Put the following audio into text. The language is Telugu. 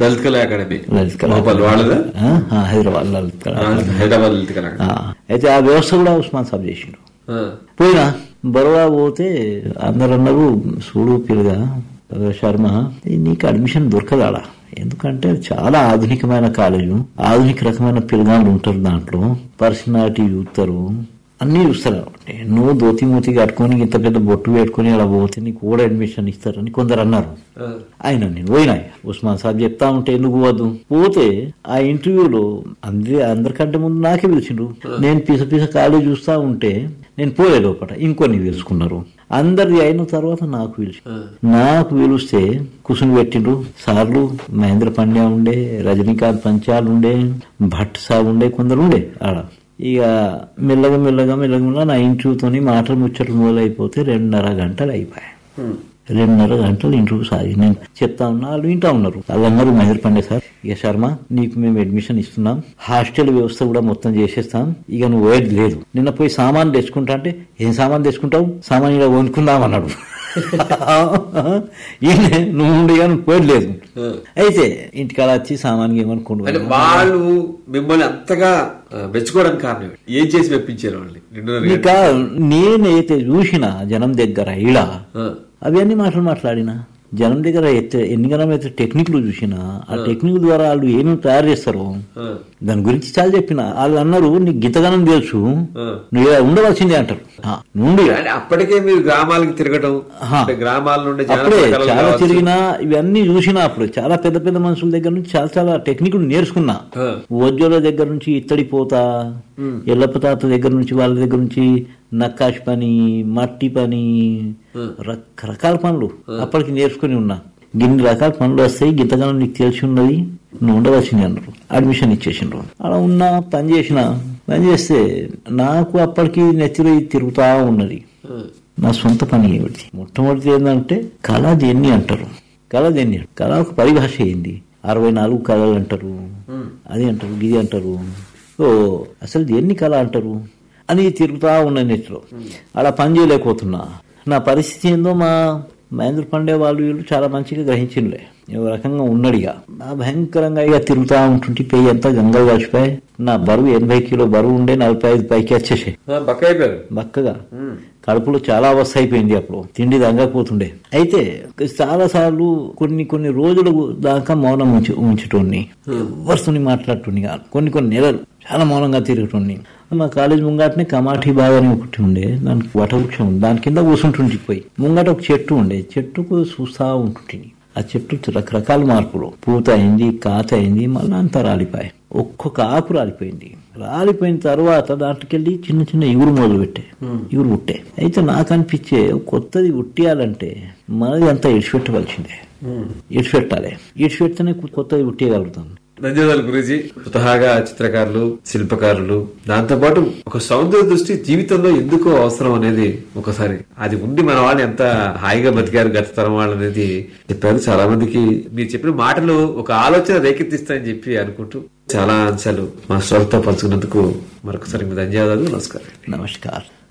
లలిత్ కళా అకాడమీ లలిత్ కళా మోపాల్ వాళ్ళదా ఆ, ఆ, హైదరాబాద్ లలిత్ కళా అకాడమీ. హైదరాబాద్ లలిత్ కళా ఆ, అయితే ఆ వ్యవస్థ కూడా ఉస్మాన్ సాబ్ చేసిండు ఆ, పోయినా బరోడా పోతే అందరు అన్నారు చూడు పిల్లగా శర్మ నీకు అడ్మిషన్ దొరకదాడా ఎందుకంటే అది చాలా ఆధునికమైన కాలేజు ఆధునిక రకమైన పిల్లగాళ్ళు ఉంటారు దాంట్లో పర్సనాలిటీ చూస్తారు అన్నీ చూస్తారు కాబట్టి నువ్వు దోతి మూతి కట్టుకొని ఇంత పెద్ద బొట్టు పెట్టుకొని అలా పోతే నీకు కూడా అడ్మిషన్ ఇస్తారని కొందరు అన్నారు ఆ, ఆయన నేను పోయినా ఉస్మాన్ సాబ్ చెప్తా ఉంటే ఎందుకు పోవద్దు పోతే ఆ ఇంటర్వ్యూలో అందరి అందరికంటే ముందు నాకే పిలిచిండ్రు నేను పీస పీస కాలేజ్ చూస్తా ఉంటే నేను పోలే లోపల ఇంకొన్ని పిలుచుకున్నారు అందరిది అయిన తర్వాత నాకు పిలిచి నాకు పిలిస్తే కుసుని పెట్టిండ్రు సార్లు మహేంద్ర పండ్యా ఉండే రజనీకాంత్ పంచాల్ ఉండే భట్ సాబ్ ఉండే కొందరు ఉండే ఆడ ఇక మెల్లగా మెల్లగా మెల్లగా మెల్లగా నా ఇంటర్వ్యూతోని మాటలు ముచ్చట్లు మొదలైపోతే రెండున్నర గంటలు అయిపోయాయి ఉమ్, రెండున్నర గంటలు ఇంటర్వ్యూ సాగి నేను చెప్తా ఉన్నా వాళ్ళు వింటా ఉన్నారు వాళ్ళందరూ మహేంద్ర పండే సార్ ఇక శర్మ నీకు మేము అడ్మిషన్ ఇస్తున్నాం హాస్టల్ వ్యవస్థ కూడా మొత్తం చేసేస్తాం ఇక నువ్వు పోయేది లేదు నిన్న పోయి సామాన్ తెచ్చుకుంటా అంటే ఏం సామాన్ తెచ్చుకుంటావు సామాన్ ఇలా వండుకుందాం అన్నాడు ఈయన నువ్వు ఉండి కానీ పోయేది లేదు ఆ. అయితే ఇంటికాడ వచ్చి సామాన్ ఏమనుకోండు అంటే వాళ్ళు మిమ్మల్ని అంతగా ఆ, మెచ్చుకోవడానికి కారణం ఏంటి? ఏం చేసి మెప్పించారు వాళ్ళని రెండున్నర ఇక నేనైతే చూసిన జనం దగ్గర ఇలా ఆ, అవన్నీ మాటలు మాట్లాడినా జనం దగ్గర ఎత్తే ఎన్ని గణం అయితే టెక్నిక్లు చూసినా ఆ టెక్నిక్ ద్వారా వాళ్ళు ఏమేమి తయారు చేస్తారో ఆ, దాని గురించి చాలా చెప్పిన వాళ్ళు అన్నారు నీకు గీతగణం తెలుసు ఆ. నువ్వు ఇలా ఉండవలసిందే అంటారు ఆ, నుండి అంటే అప్పటికే మీరు గ్రామాలకు తిరగటం ఆహా. అంటే గ్రామాల నుండి అప్పుడే జానపద కళలు చాలా కావచ్చు. తిరిగినా ఇవన్నీ చూసినా అప్పుడు చాలా పెద్ద పెద్ద మనుషుల దగ్గర నుంచి చాలా చాలా టెక్నిక్లు నేర్చుకున్నా ఆ. ఓద్యోల దగ్గర నుంచి ఇత్తడి పోత ఎల్లప్ప తాత దగ్గర నుంచి వాళ్ళ దగ్గర నుంచి నక్కాష్ పని మట్టి పని రకరకాల పనులు అప్పటికి నేర్చుకుని ఉన్నా గిన్ని రకాల పనులు వస్తాయి గింతగానం నీకు తెలిసి ఉన్నది నువ్వు ఉండవలసింది అన్నారు అడ్మిషన్ ఇచ్చేసిండ్రు అలా ఉన్నా పని చేసిన పని చేస్తే నాకు అప్పటికి నెత్తిలో ఇది తిరుగుతా ఉన్నది ఆ, నా సొంత పని ఏమిటి మొట్టమొదటి ఏంటంటే కళ దేన్ని అంటారు కళ దేన్ని అంటారు? కళ ఒక పరిభాష అయింది అరవై నాలుగు కళలు అంటారు అది అంటారు ఇది అంటారు ఓ అసలు దేన్ని కళ అంటారు అని తిరుగుతా ఉన్న నెట్లో అలా పని చేయలేకపోతున్నా నా పరిస్థితి ఏందో మా మహేంద్ర పాండే వాళ్ళు వీళ్ళు చాలా మంచిగా గ్రహించిండ్లే ఓ రకంగా ఉన్నడిగా నా భయంకరంగా ఇక తిరుగుతా ఉంటుంటే పెయ్యి అంతా గంగలు కలిసిపోయి నా బరువు ఎనభై కిలో బరువు ఉండే నలభై ఐదు పైకి వచ్చేసాయి ఆ, బక్క అయిపోయారు బక్కగా కడుపులో చాలా అవస్థ అయిపోయింది అప్పుడు తిండి తగ్గకపోతుండే అయితే చాలా సార్లు కొన్ని కొన్ని రోజులు దాకా మౌనం ఉంచి ఉంచుటోని ఎవరితోని మాట్లాడుతుంది కాదు కొన్ని కొన్ని నెలలు చాలా మౌనంగా తిరుగుతుంది మా కాలేజ్ ముంగటనే కమాఠీ బాగా అని ఒకటి ఉండే దానికి వటవృక్షం ఉంది దాని కింద కూర్చుంటుంటే పోయి ముంగట ఒక చెట్టు ఉండే చెట్టుకు చూస్తా ఉంటుంటిని ఆ చెట్టు రకరకాల మార్పులు పూత అయింది కాత అయింది మళ్ళీ అంతా రాలిపోయి ఒక్కొక్క ఆకు రాలిపోయింది రాలిపోయిన తర్వాత దాంట్లోకెళ్ళి చిన్న చిన్న ఇగురు మొదలు పెట్టే ఇగురు పుట్టే అయితే నాకు అనిపించే కొత్తది ఉట్టియాలంటే మనది అంతా ఇడిచిపెట్టవలసిందే ఇడిచిపెట్టాలి ఇడిచిపెడితేనే కొత్తది ఉట్టియగలుగుతాం ధన్యవాదాలు గురూజీ స్వతహాగా చిత్రకారులు శిల్పకారులు దాంతోపాటు ఒక సౌందర్య దృష్టి జీవితంలో ఎందుకు అవసరం అనేది ఒకసారి అది ఉండి మన వాళ్ళు ఎంత హాయిగా బతికారు గత తరం వాళ్ళు అనేది చెప్పారు చాలా మందికి మీరు చెప్పిన మాటలు ఒక ఆలోచన రేకెత్తిస్తాయని చెప్పి అనుకుంటూ చాలా అంశాలు మా శ్రోతతో పంచుకున్నందుకు మరొకసారి మీ ధన్యవాదాలు నమస్కారం నమస్కారం